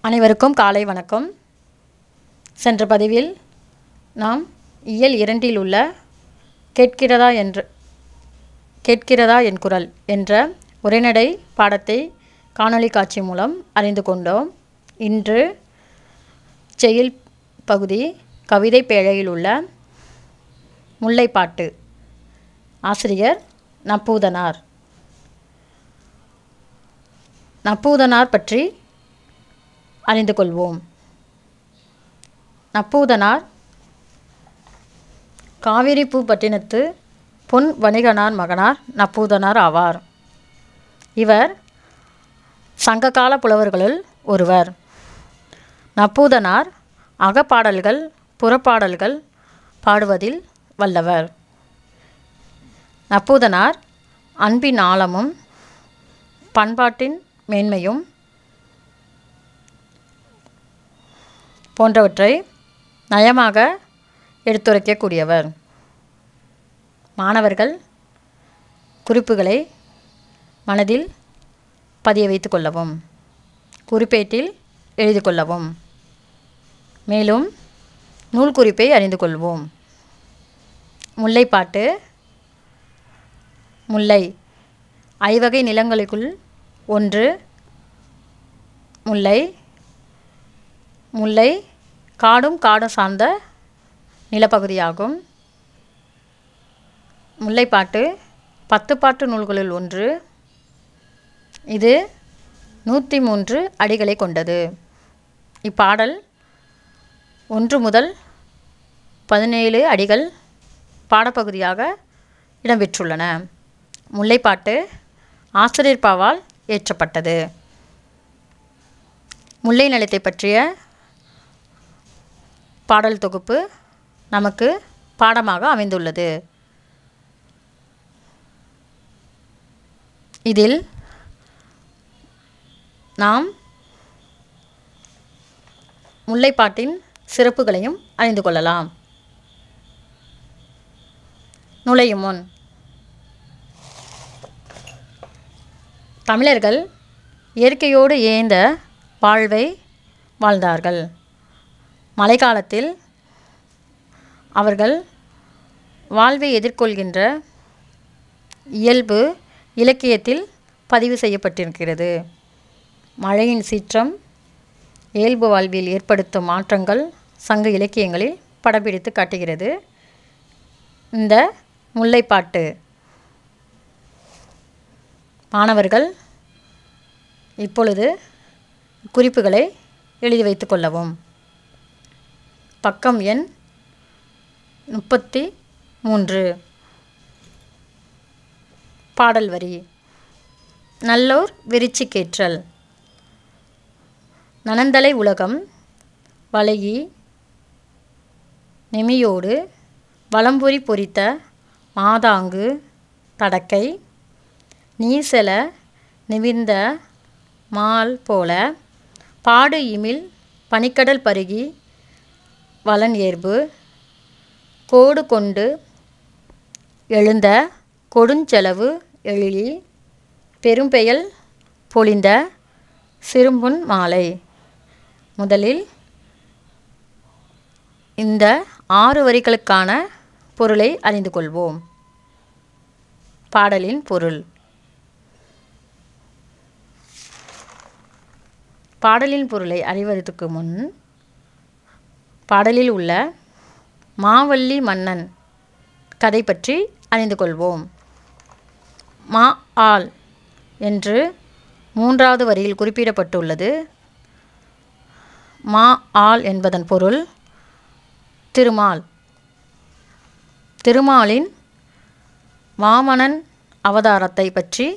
அனைவருக்கும் காலை வணக்கம் சென்ற பதிவில் நாம் இயல் இரண்டில் உள்ள கேட்கிறதா என்று கேட்கிறதா என் குரல் என்ற உரைநடை பாடத்தை காணொளி காட்சி மூலம் அறிந்து கொண்டோம் இன்று செயல் பகுதி கவிதை பேழையில் உள்ள முல்லைப்பாட்டு ஆசிரியர் நப்பூதனார் நப்பூதனார் பற்றி அறிந்து கொள்வோம் நப்பூதனார் காவிரிப்பூ பட்டினத்து பொன் வணிகனார் மகனார் நப்பூதனார் ஆவார் இவர் சங்ககால புலவர்களுள் ஒருவர் நப்பூதனார் அகப்பாடல்கள் புறப்பாடல்கள் பாடுவதில் வல்லவர் நப்பூதனார் அன்பின் ஆழமும் பண்பாட்டின் மேன்மையும் போன்றவற்றை நயமாக எடுத்துரைக்கக்கூடியவர் மாணவர்கள் குறிப்புகளை மனதில் பதிய வைத்து கொள்ளவும் குறிப்பேட்டில் எழுதி கொள்ளவும் மேலும் நூல் குறிப்பை அறிந்து கொள்வோம் முல்லைப்பாட்டு முல்லை ஐவகை நிலங்களுக்குள் ஒன்று முல்லை முல்லை காடும் காடும் சார்ந்த நிலப்பகுதியாகும் முல்லைப்பாட்டு பத்து பாட்டு நூல்களுள் ஒன்று இது நூற்றி மூன்று அடிகளை கொண்டது இப்பாடல் ஒன்று முதல் பதினேழு அடிகள் பாடப்பகுதியாக இடம்பெற்றுள்ளன முல்லைப்பாட்டு ஆசிரியர் பாவால் ஏற்றப்பட்டது முல்லை நிலத்தை பற்றிய பாடல் தொகுப்பு நமக்கு பாடமாக அமைந்துள்ளது இதில் நாம் முல்லைப்பாட்டின் சிறப்புகளையும் அறிந்து கொள்ளலாம் நுழையும் முன் தமிழர்கள் இயற்கையோடு இயைந்த வாழ்வை வாழ்ந்தார்கள் மழைக்காலத்தில் அவர்கள் வாழ்வை எதிர்கொள்கின்ற இயல்பு இலக்கியத்தில் பதிவு செய்யப்பட்டிருக்கிறது மழையின் சீற்றம் இயல்பு வாழ்வில் ஏற்படுத்தும் மாற்றங்கள் சங்க இலக்கியங்களில் படம்பிடித்து காட்டுகிறது இந்த முல்லைப்பாட்டு மாணவர்கள் இப்பொழுது குறிப்புகளை எழுதி வைத்து கொள்ளவும் பக்கம் எண் முப்பத்தி மூன்று பாடல் வரி நல்லோர் விரிச்சிக்கேற்றல் நனந்தலை உலகம் வளையி நெமியோடு வலம்புரி பொறித்த மாதாங்கு தடக்கை நீசெல நிமிர்ந்த மால் போல பாடு இமில் பனிக்கடல் பருகி வலன் ஏர்பு கோடு கொண்டு எழுந்த கொடுஞ்செலவு எழிலி பெரும்பெயல் பொழிந்த சிறும்புன் மாலை முதலில் இந்த ஆறு வரிகளுக்கான பொருளை அறிந்து கொள்வோம் பாடலின் பொருள் பாடலின் பொருளை அறிவதற்கு முன் பாடலில் உள்ள மாவல்லி மன்னன் கதை பற்றி அறிந்து கொள்வோம் மா ஆல் என்று மூன்றாவது வரியில் குறிப்பிடப்பட்டுள்ளது மா ஆல் என்பதன் பொருள் திருமால் திருமாலின் வாமனன் அவதாரத்தை பற்றி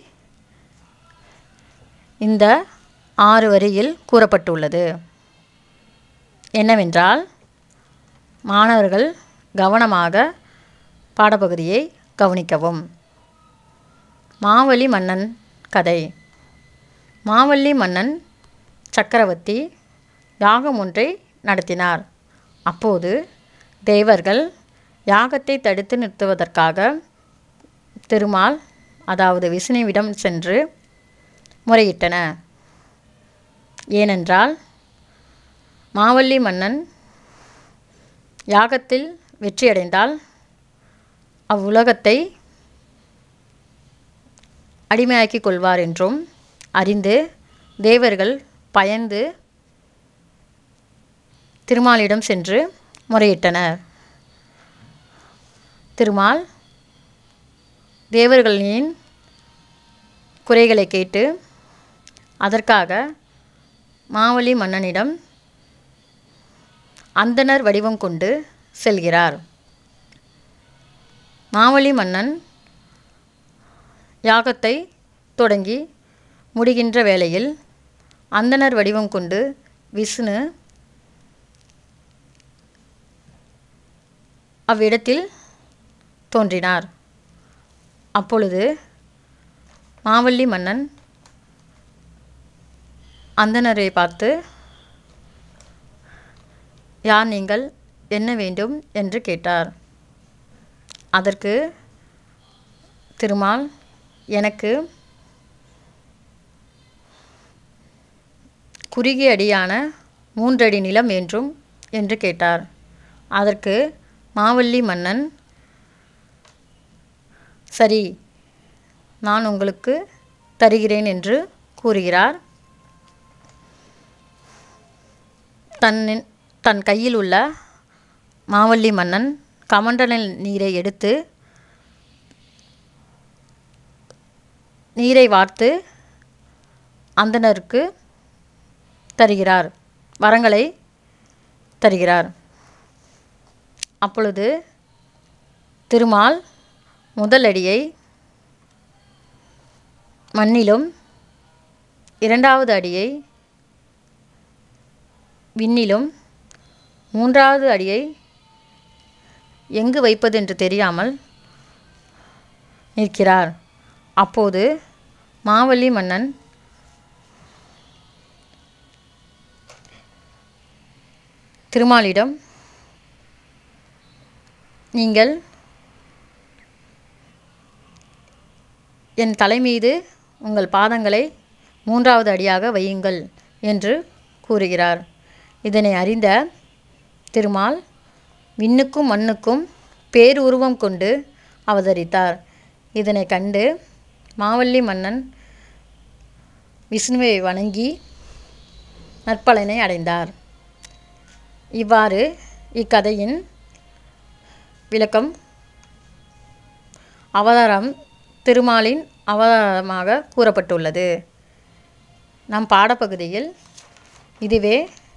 இந்த ஆறு வரியில் கூறப்பட்டுள்ளது என்னவென்றால் மாணவர்கள் கவனமாக பாடப்பகுதியை கவனிக்கவும் மாவலி மன்னன் கதை மாவல்லி மன்னன் சக்கரவர்த்தி யாகம் ஒன்றை நடத்தினார் அப்போது தேவர்கள் யாகத்தை தடுத்து நிறுத்துவதற்காக திருமால் அதாவது விஷ்ணுவிடம் சென்று முறையிட்டன ஏனென்றால் மாவல்லி மன்னன் யாகத்தில் வெற்றியடைந்தால் அவ்வுலகத்தை அடிமையாக்கிக் கொள்வார் என்றும் அறிந்து தேவர்கள் பயந்து திருமாலிடம் சென்று முறையிட்டனர் திருமால் தேவர்களின் குறைகளை கேட்டு அதற்காக மாவலி மன்னனிடம் அந்தணர் வடிவம் கொண்டு செல்கிறார் மாவலி மன்னன் யாகத்தை தொடங்கி முடிகின்ற வேளையில் அந்தணர் வடிவம் கொண்டு விஷ்ணு அவ்விடத்தில் தோன்றினார் அப்பொழுது மாவல்லி மன்னன் அந்தணரை பார்த்து யார் நீங்கள் என்ன வேண்டும் என்று கேட்டார் அதற்கு திருமால் எனக்கு குறுகிய அடியான மூன்றடி நிலம் வேண்டும் என்று கேட்டார் அதற்கு மாவல்லி மன்னன் சரி நான் உங்களுக்கு தருகிறேன் என்று கூறுகிறார் தன் தன் கையில் உள்ள மாவல்லி மன்னன் கமண்டல நீரை எடுத்து நீரை வார்த்து அந்தணருக்கு தருகிறார் வரங்களை தருகிறார் அப்பொழுது திருமால் முதலடியை மண்ணிலும் இரண்டாவது அடியை விண்ணிலும் மூன்றாவது அடியை எங்கு வைப்பது என்று தெரியாமல் நிற்கிறார் அப்போது மாவல்லி மன்னன் திருமாலிடம் நீங்கள் என் தலைமீது உங்கள் பாதங்களை மூன்றாவது அடியாக வையுங்கள் என்று கூறுகிறார் இதனை அறிந்த திருமால் விண்ணுக்கும் மண்ணுக்கும் பேருருவம் கொண்டு அவதரித்தார் இதனை கண்டு மாவல்லி மன்னன் விஷ்ணுவை வணங்கி நற்பலனை அடைந்தார் இவ்வாறு இக்கதையின் விளக்கம் அவதாரம் திருமாலின் அவதாரமாக கூறப்பட்டுள்ளது நம் பாடப்பகுதியில் இதுவே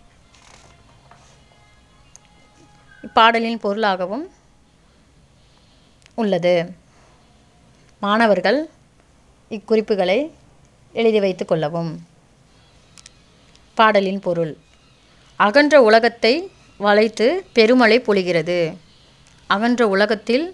இப்பாடலின் பொருளாகவும் உள்ளது மாணவர்கள் இக்குறிப்புகளை எழுதி வைத்து கொள்ளவும் பாடலின் பொருள் அகன்ற உலகத்தை வளைத்து பெருமழை பொழிகிறது அகன்ற உலகத்தில்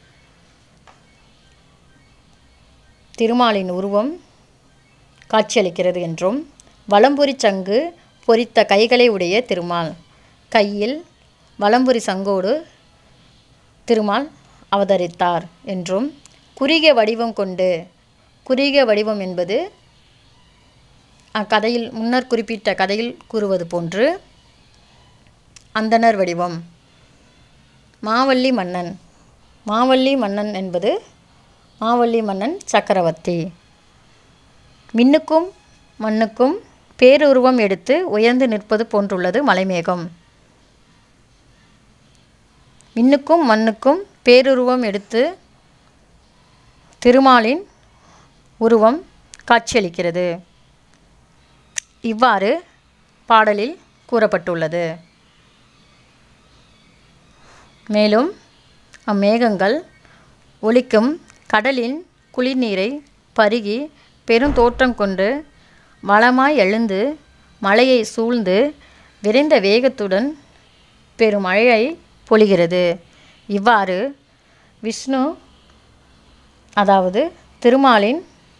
திருமாலின் உருவம் காட்சியளிக்கிறது என்றும் வலம்புரி சங்கு பொறித்த கைகளை உடைய திருமால் கையில் வலம்புரி சங்கோடு திருமால் அவதரித்தார் என்றும் குறுகிய வடிவம் கொண்டு குறுகிய வடிவம் என்பது அக்கதையில் முன்னர் குறிப்பிட்ட கதையில் கூறுவது போன்று அந்தணர் வடிவம் மாவல்லி மன்னன் மாவல்லி மன்னன் என்பது மாவல்லி மன்னன் சக்கரவர்த்தி மின்னுக்கும் மண்ணுக்கும் பேருருவம் எடுத்து உயர்ந்து நிற்பது போன்றுள்ளது மலைமேகம் மின்னுக்கும் மண்ணுக்கும் பேருருவம் எடுத்து திருமாலின் உருவம் காட்சியளிக்கிறது இவ்வாறு பாடலில் கூறப்பட்டுள்ளது மேலும் அம்மேகங்கள் ஒலிக்கும் கடலின் குளிர்நீரை பருகி பெருந்தோற்றம் கொண்டு வளமாய் எழுந்து மலையை சூழ்ந்து விரைந்த வேகத்துடன் பெருமழையை பொழிகிறது இவ்வாறு விஷ்ணு அதாவது திருமாலின்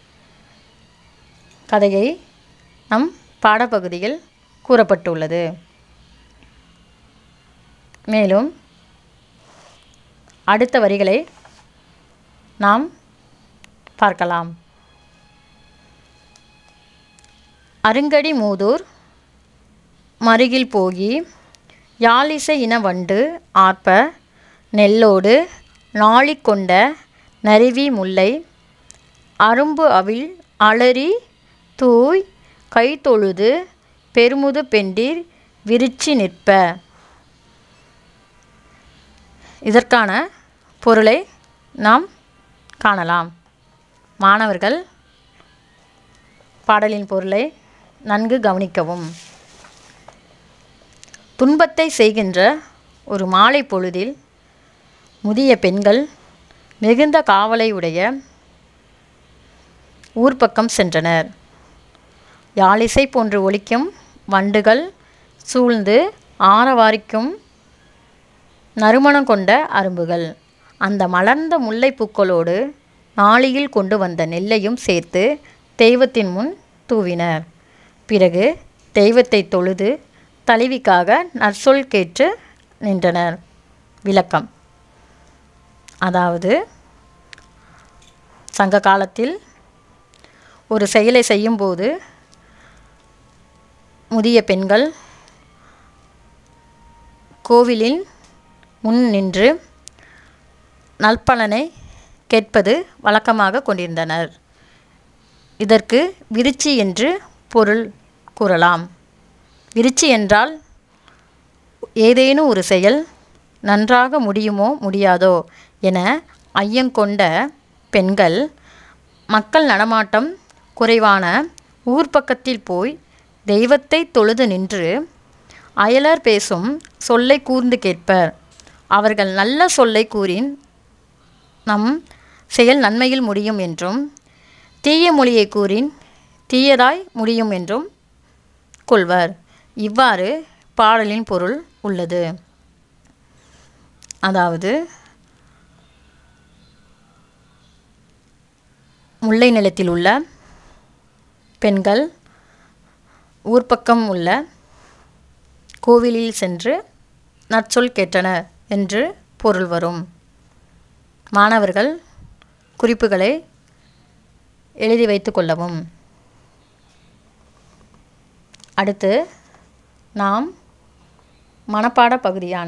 கதையை நம் பாடப்பகுதியில் கூறப்பட்டுள்ளது மேலும் அடுத்த வரிகளை நாம் பார்க்கலாம் அருங்கடி மூதூர் மருகில் போகி யாழிசை இன வண்டு ஆர்ப்ப நெல்லோடு நாளிக் கொண்ட நறுவி முல்லை அரும்பு அவிழ் அலறி தூய் கைதொழுது பெருமுது பெண்டிர் விரிச்சி நிற்ப இதற்கான பொருளை நாம் காணலாம் மாணவர்கள் பாடலின் பொருளை நன்கு கவனிக்கவும் துன்பத்தை செய்கின்ற ஒரு மாலை பொழுதில் முதிய பெண்கள் மிகுந்த காவலை உடைய ஊர்ப்பக்கம் சென்றனர் யாழிசை போன்று ஒலிக்கும் வண்டுகள் சூழ்ந்து ஆரவாரிக்கும் நறுமணம் கொண்ட அரும்புகள் அந்த மலர்ந்த முல்லைப்பூக்களோடு நாளியில் கொண்டு வந்த நெல்லையும் சேர்த்து தெய்வத்தின் முன் தூவினர் பிறகு தெய்வத்தை தொழுது தலைவிக்காக நற்சொல் கேட்டு நின்றனர் விளக்கம் அதாவது சங்க காலத்தில் ஒரு செயலை செய்யும்போது முதிய பெண்கள் கோவிலின் முன் நின்று நல்பலனை கேட்பது வழக்கமாக கொண்டிருந்தனர் இதற்கு விருச்சி என்று பொருள் கூறலாம் விருச்சி என்றால் ஏதேனும் ஒரு செயல் நன்றாக முடியுமோ முடியாதோ என ஐயங்கொண்ட பெண்கள் மக்கள் நடமாட்டம் குறைவான ஊர் பக்கத்தில் போய் தெய்வத்தை தொழுது நின்று அயலர் பேசும் சொல்லை கூர்ந்து கேட்பர் அவர்கள் நல்ல சொல்லை கூறின் நம் செயல் நன்மையில் முடியும் என்றும் தீய மொழியை கூறின் தீயதாய் முடியும் என்றும் கொள்வர் இவ்வாறு பாடலின் பொருள் உள்ளது அதாவது முல்லை நிலத்தில் உள்ள பெண்கள் ஊர்ப்பக்கம் உள்ள கோவிலில் சென்று நற்சொல் கேட்டனர் என்று பொருள் வரும் மாணவர்கள் குறிப்புகளை எழுதி வைத்து கொள்ளவும் அடுத்து நாம் மனப்பாட பகுதியான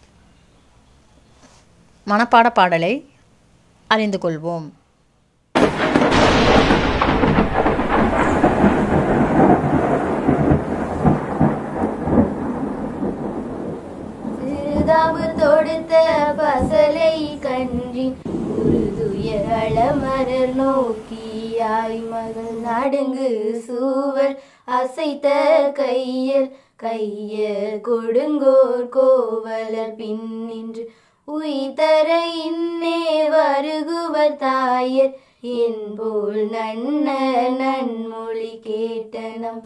மனப்பாட பாடலை அறிந்து கொள்வோம் சிறுதாவு தொடுத்த பசலை கன்றின் உருதுயர் மலர் நோக்கியாய் மகள் நடுங்கு சூவல் அசைத்த கையல் கையல் கொடுங்கோர் கோவலர் பின் நின்று உய்தர இன்னே வருகுவர் தாயர் என்போல் நன்ன நன்மொழி கேட்டனம்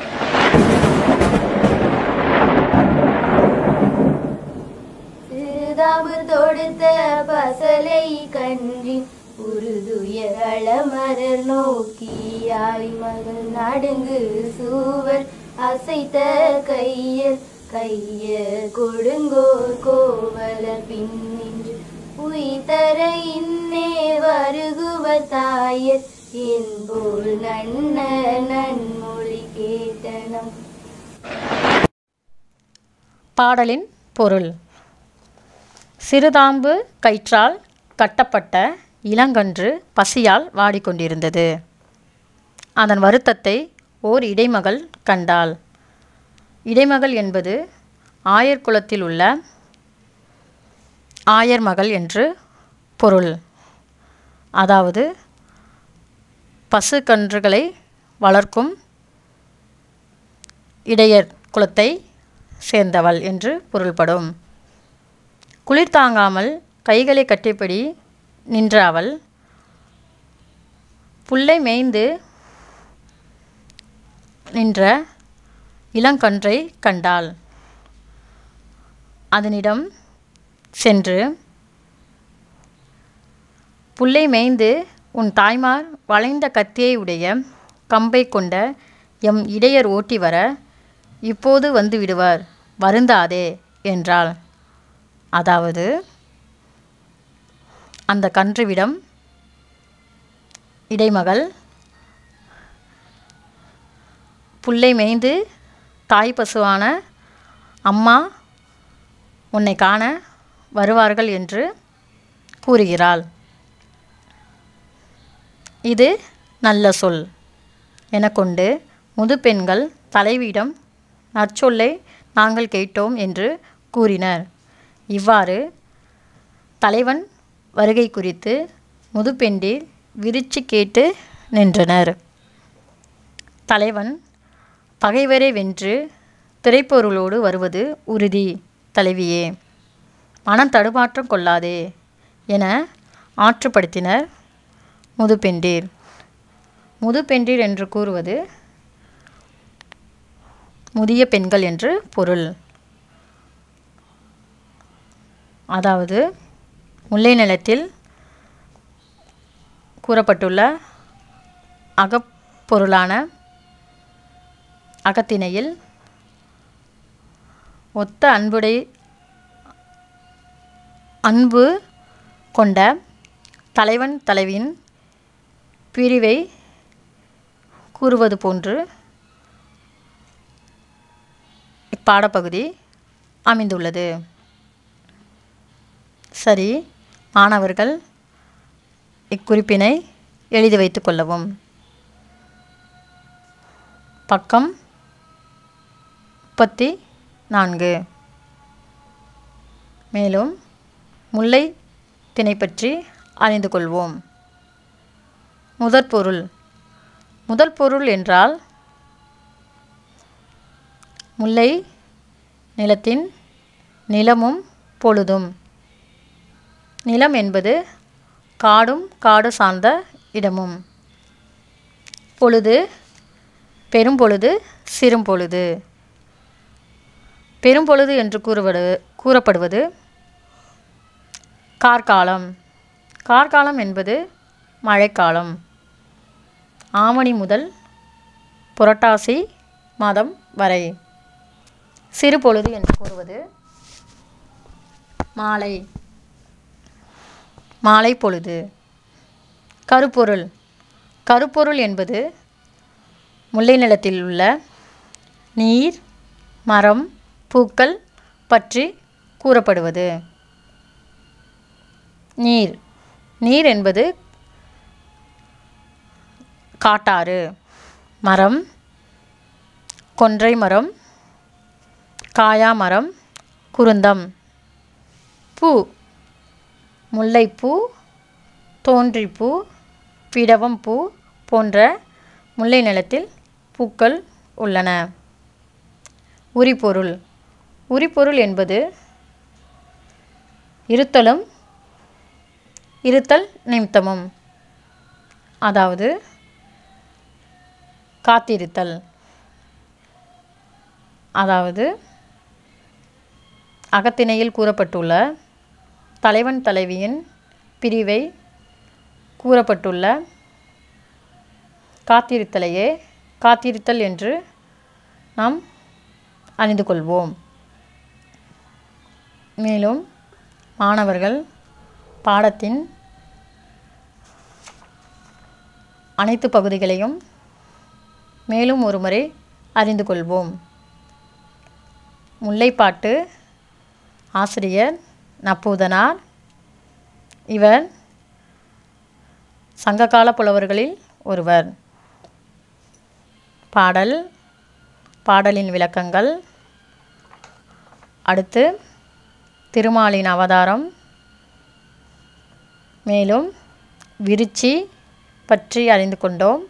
சிறுதாவு தொடுத்த பசலை கன்றின் உருதுயர் மலர் நோக்கியாய் மகள் நடுங்கு சூவல் அசைத்த கையல் கைய கொடுங்கோர் கோவலர் பின் நின்று உய்தர இன்னே வருகுவர் தாயர் என்போல் நன்ன நன்மொழி கேட்டனம் பாடலின் பொருள் சிறுதாம்பு கயிற்றால் கட்டப்பட்ட இளங்கன்று பசியால் வாடிக்கொண்டிருந்தது அதன் வருத்தத்தை ஓர் இடைமகள் கண்டாள் இடைமகள் என்பது ஆயர் குலத்தில் உள்ள ஆயர் மகள் என்று பொருள் அதாவது பசு கன்றுகளை வளர்க்கும் இடையர் குலத்தை சேர்ந்தவள் என்று பொருள்படும் குளிர் தாங்காமல் கைகளை கட்டியபடி நின்ற அவள் புல்லை மேய்ந்து நின்ற இளங்கன்றை கண்டாள் அதனிடம் சென்று புல்லை மேய்ந்து உன் தாய்மார் வளைந்த கத்தியை உடைய கம்பை கொண்ட எம் இடையர் ஓட்டி வர இப்போது வந்து விடுவார் வருந்தாதே என்றாள் அதாவது அந்த கன்றுவிடம் இடைமகள் புல்லை மேய்ந்து தாய் பசுவான அம்மா உன்னை காண வருவார்கள் என்று கூறுகிறாள் இது நல்ல சொல் என கொண்டு முதுப்பெண்கள் தலைவியிடம் நற்சொல்லை நாங்கள் கேட்டோம் என்று கூறினர் இவ்வாறு தலைவன் வருகை குறித்து முதுப்பெண்டிர் விரிச்சு கேட்டு நின்றனர் தலைவன் பகைவரை வென்று திரைப்பொருளோடு வருவது உறுதி தலைவியே மனம் தடுமாற்றம் கொள்ளாதே என ஆற்றுப்படுத்தினர் முதுப்பெண்டீர் முதுப்பெண்டீர் என்று கூறுவது முதிய பெண்கள் என்று பொருள் அதாவது முல்லை நிலத்தில் கூறப்பட்டுள்ள அகப்பொருளான அகத்திணையில் ஒத்த அன்புடை அன்பு கொண்ட தலைவன் தலைவியின் பிரிவை கூறுவது போன்று இப்பாடப்பகுதி அமைந்துள்ளது சரி மாணவர்கள் இக்குறிப்பினை எழுதி வைத்துக் கொள்ளவும் பக்கம் முப்பத்தி நான்கு மேலும் முல்லை திணை பற்றி அறிந்து கொள்வோம் முதற்பொருள் முதல் பொருள் என்றால் முல்லை நிலத்தின் நிலமும் பொழுதும் நிலம் என்பது காடும் காடு சார்ந்த இடமும் பொழுது பெரும்பொழுது சிறும்பொழுது பெரும்பொழுது என்று கூறுவது கூறப்படுவது கார்காலம் கார்காலம் என்பது மழைக்காலம் ஆவணி முதல் புரட்டாசி மாதம் வரை சிறுபொழுது என்று கூறுவது மாலை மாலை பொழுது கருப்பொருள் கருப்பொருள் என்பது முல்லை நிலத்தில் உள்ள நீர் மரம் பூக்கள் பற்றி கூறப்படுவது நீர் நீர் என்பது காட்டாறு மரம் கொன்றை மரம் காயா மரம் குருந்தம் பூ முல்லைப்பூ தோன்றிப்பூ பிடவம் பூ போன்ற முல்லை நிலத்தில் பூக்கள் உள்ளன உரிபொருள் உரிபொருள் என்பது இருத்தலும் இருத்தல் நிமித்தமும் அதாவது காத்திருத்தல் அதாவது அகத்திணையில் கூறப்பட்டுள்ள தலைவன் தலைவியின் பிரிவை கூறப்பட்டுள்ள காத்திருத்தலையே காத்திருத்தல் என்று நாம் அறிந்து கொள்வோம் மேலும் மாணவர்கள் பாடத்தின் அனைத்து பகுதிகளையும் மேலும் ஒருமுறை அறிந்து கொள்வோம் முல்லைப்பாட்டு ஆசிரியர் நப்பூதனார் இவர் சங்ககால புலவர்களில் ஒருவர் பாடல் பாடலின் விளக்கங்கள் அடுத்து திருமாலின் அவதாரம் மேலும் விருச்சி பற்றி அறிந்து கொண்டோம்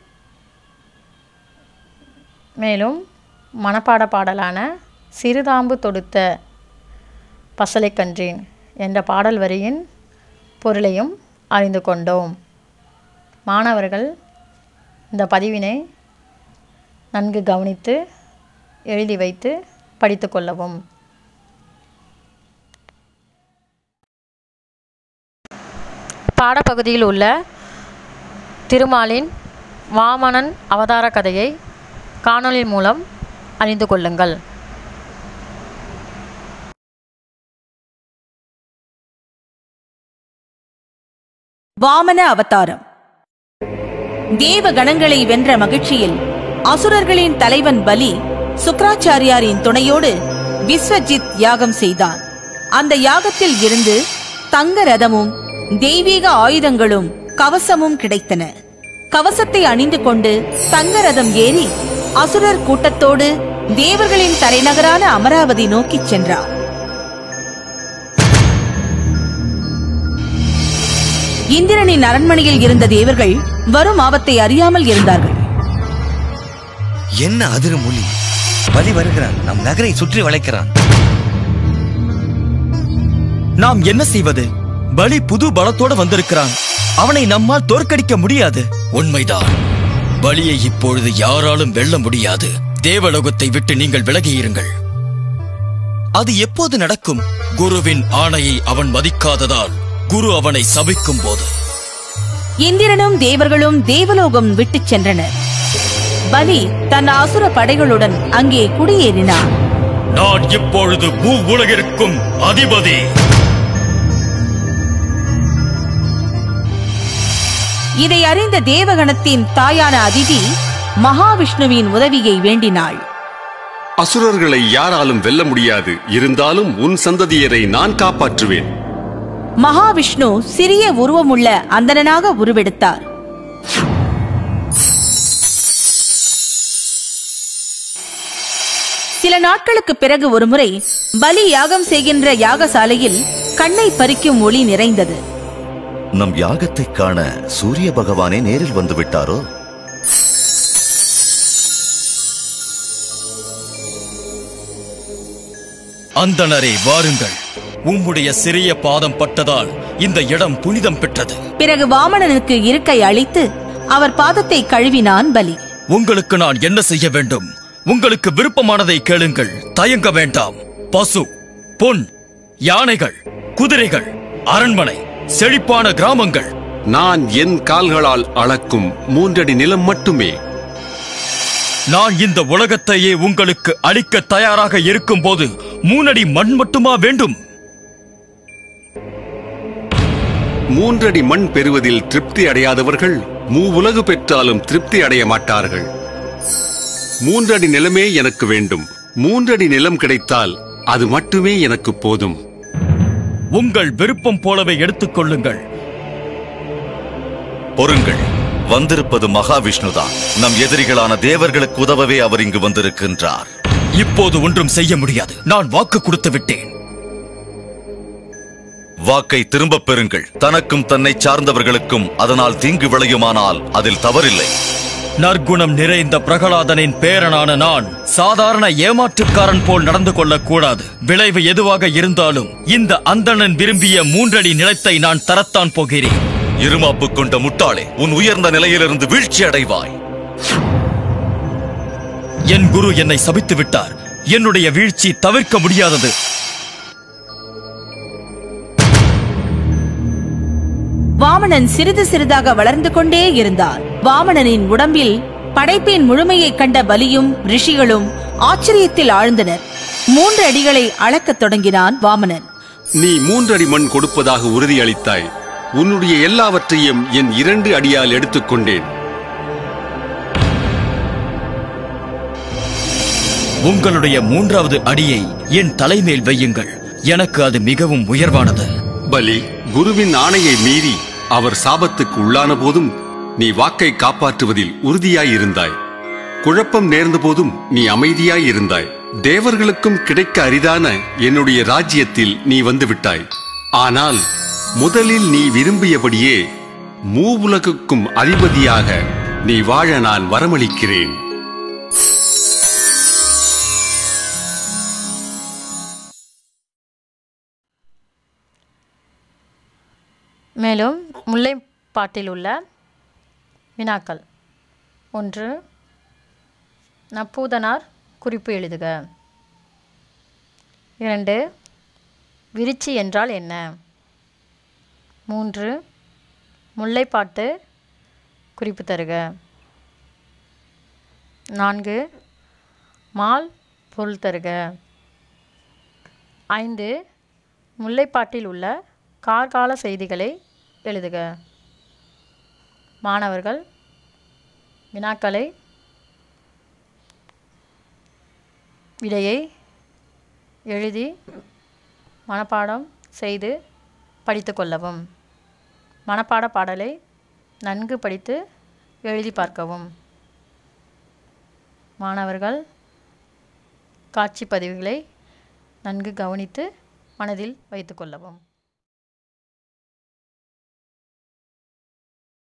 மேலும் மனப்பாட பாடலான சிறுதாம்பு தொடுத்த பசலைக்கன்றின் என்ற பாடல் வரியின் பொருளையும் அறிந்து கொண்டோம் மாணவர்கள் இந்த பதிவினை நன்கு கவனித்து எழுதி வைத்து படித்து கொள்ளவும் பாடப்பகுதியில் உள்ள திருமாலின் வாமனன் அவதார கதையை காணொளி மூலம் அறிந்து கொள்ளுங்கள் வாமன அவதாரம் தேவ கணங்களை வென்ற மகிழ்ச்சியில் அசுரர்களின் தலைவன் பலி சுக்ராச்சாரியாரின் துணையோடு விஸ்வஜித் யாகம் செய்தான் அந்த யாகத்தில் இருந்து தங்க ரதமும் தெய்வீக ஆயுதங்களும் கவசமும் கிடைத்தன கவசத்தை அணிந்து கொண்டு தங்க ரதம் ஏறி அசுரர் கூட்டத்தோடு தேவர்களின் தலைநகரான அமராவதி நோக்கிச் சென்றார் இந்திரனின் அரண்மனையில் இருந்த தேவர்கள் வரும் ஆபத்தை அறியாமல் இருந்தார்கள் என்ன அதிர மொழி பலி வருகிறான் நம் நகரை சுற்றி வளைக்கிறான் நாம் என்ன செய்வது பலி புது பலத்தோட வந்திருக்கிறான் அவனை நம்மால் தோற்கடிக்க முடியாது உண்மைதான் பலியை இப்பொழுது யாராலும் வெல்ல முடியாது தேவலோகத்தை விட்டு நீங்கள் விலகியிருங்கள் அது எப்போது நடக்கும் குருவின் ஆணையை அவன் மதிக்காததால் குரு அவனை சபிக்கும் போது இந்திரனும் தேவர்களும் தேவலோகம் விட்டுச் சென்றனர் பலி தன் அசுர படைகளுடன் அங்கே குடியேறினான் நான் இப்பொழுது பூ உலகிற்கும் அதிபதி இதை அறிந்த தேவகணத்தின் தாயான அதிதி மகாவிஷ்ணுவின் உதவியை வேண்டினாள் அசுரர்களை யாராலும் வெல்ல முடியாது இருந்தாலும் உன் சந்ததியரை நான் காப்பாற்றுவேன் மகாவிஷ்ணு சிறிய உருவமுள்ள அந்தணனாக உருவெடுத்தார் சில நாட்களுக்கு பிறகு ஒருமுறை பலி யாகம் செய்கின்ற யாகசாலையில் கண்ணை பறிக்கும் ஒளி நிறைந்தது நம் யாகத்தைக் காண சூரிய பகவானே நேரில் வந்து விட்டாரோ அந்தணரே வாருங்கள் உம்முடைய சிறிய பாதம் பட்டதால் இந்த இடம் புனிதம் பெற்றது பிறகு வாமனனுக்கு இருக்கை அளித்து அவர் பாதத்தை கழுவினான் பலி உங்களுக்கு நான் என்ன செய்ய வேண்டும் உங்களுக்கு விருப்பமானதை கேளுங்கள் தயங்க வேண்டாம் பசு பொன் யானைகள் குதிரைகள் அரண்மனை செழிப்பான கிராமங்கள் நான் என் கால்களால் அளக்கும் மூன்றடி நிலம் மட்டுமே நான் இந்த உலகத்தையே உங்களுக்கு அளிக்க தயாராக இருக்கும்போது மூணடி மண் மட்டுமா வேண்டும் மூன்றடி மண் பெறுவதில் திருப்தி அடையாதவர்கள் மூவுலகு பெற்றாலும் திருப்தி அடைய மாட்டார்கள் மூன்றடி நிலமே எனக்கு வேண்டும் மூன்றடி நிலம் கிடைத்தால் அது மட்டுமே எனக்கு போதும் உங்கள் விருப்பம் போலவே எடுத்துக்கொள்ளுங்கள் பொறுங்கள் வந்திருப்பது மகாவிஷ்ணுதான் நம் எதிரிகளான தேவர்களுக்கு உதவவே அவர் இங்கு வந்திருக்கின்றார் இப்போது ஒன்றும் செய்ய முடியாது நான் வாக்கு கொடுத்து விட்டேன் வாக்கை திரும்பப் பெறுங்கள் தனக்கும் தன்னை சார்ந்தவர்களுக்கும் அதனால் தீங்கு விளையுமானால் அதில் தவறில்லை நற்குணம் நிறைந்த பிரகலாதனின் பேரனான நான் சாதாரண ஏமாற்றுக்காரன் போல் நடந்து கொள்ளக்கூடாது விளைவு எதுவாக இருந்தாலும் இந்த அந்தணன் விரும்பிய மூன்றடி நிலத்தை நான் தரத்தான் போகிறேன் இருமாப்பு கொண்ட முட்டாளே உன் உயர்ந்த நிலையிலிருந்து வீழ்ச்சி அடைவாய் என் குரு என்னை சபித்து விட்டார் என்னுடைய வீழ்ச்சி தவிர்க்க முடியாதது வாமனன் சிறிது சிறிதாக வளர்ந்து கொண்டே இருந்தார் வாமனனின் உடம்பில் படைப்பின் முழுமையைக் கண்ட பலியும் ரிஷிகளும் ஆச்சரியத்தில் ஆழ்ந்தனர் மூன்று அடிகளை அளக்கத் தொடங்கினான் வாமனன் நீ மூன்றடி மண் கொடுப்பதாக உறுதியளித்தாய் உன்னுடைய எல்லாவற்றையும் என் இரண்டு அடியால் எடுத்துக்கொண்டேன் உங்களுடைய மூன்றாவது அடியை என் தலைமேல் வையுங்கள் எனக்கு அது மிகவும் உயர்வானது பலி குருவின் ஆணையை மீறி அவர் சாபத்துக்கு உள்ளான போதும் நீ வாக்கை காப்பாற்றுவதில் உறுதியாயிருந்தாய் குழப்பம் நேர்ந்த போதும் நீ அமைதியாயிருந்தாய் தேவர்களுக்கும் கிடைக்க அரிதான என்னுடைய ராஜ்யத்தில் நீ வந்துவிட்டாய் ஆனால் முதலில் நீ விரும்பியபடியே மூவுலகுக்கும் அதிபதியாக நீ வாழ நான் வரமளிக்கிறேன் மேலும் முல்லைப்பாட்டில் உள்ள வினாக்கள் ஒன்று நப்பூதனார் குறிப்பு எழுதுக இரண்டு விரிச்சி என்றால் என்ன மூன்று முல்லைப்பாட்டு குறிப்பு தருக நான்கு மால் பொருள் தருக ஐந்து முல்லைப்பாட்டில் உள்ள கார்கால செய்திகளை எழுதுக மாணவர்கள் வினாக்களை விடையை எழுதி மனப்பாடம் செய்து படித்து கொள்ளவும் மனப்பாட பாடலை நன்கு படித்து எழுதி பார்க்கவும் மாணவர்கள் காட்சி பதிவுகளை நன்கு கவனித்து மனதில் வைத்துக்கொள்ளவும்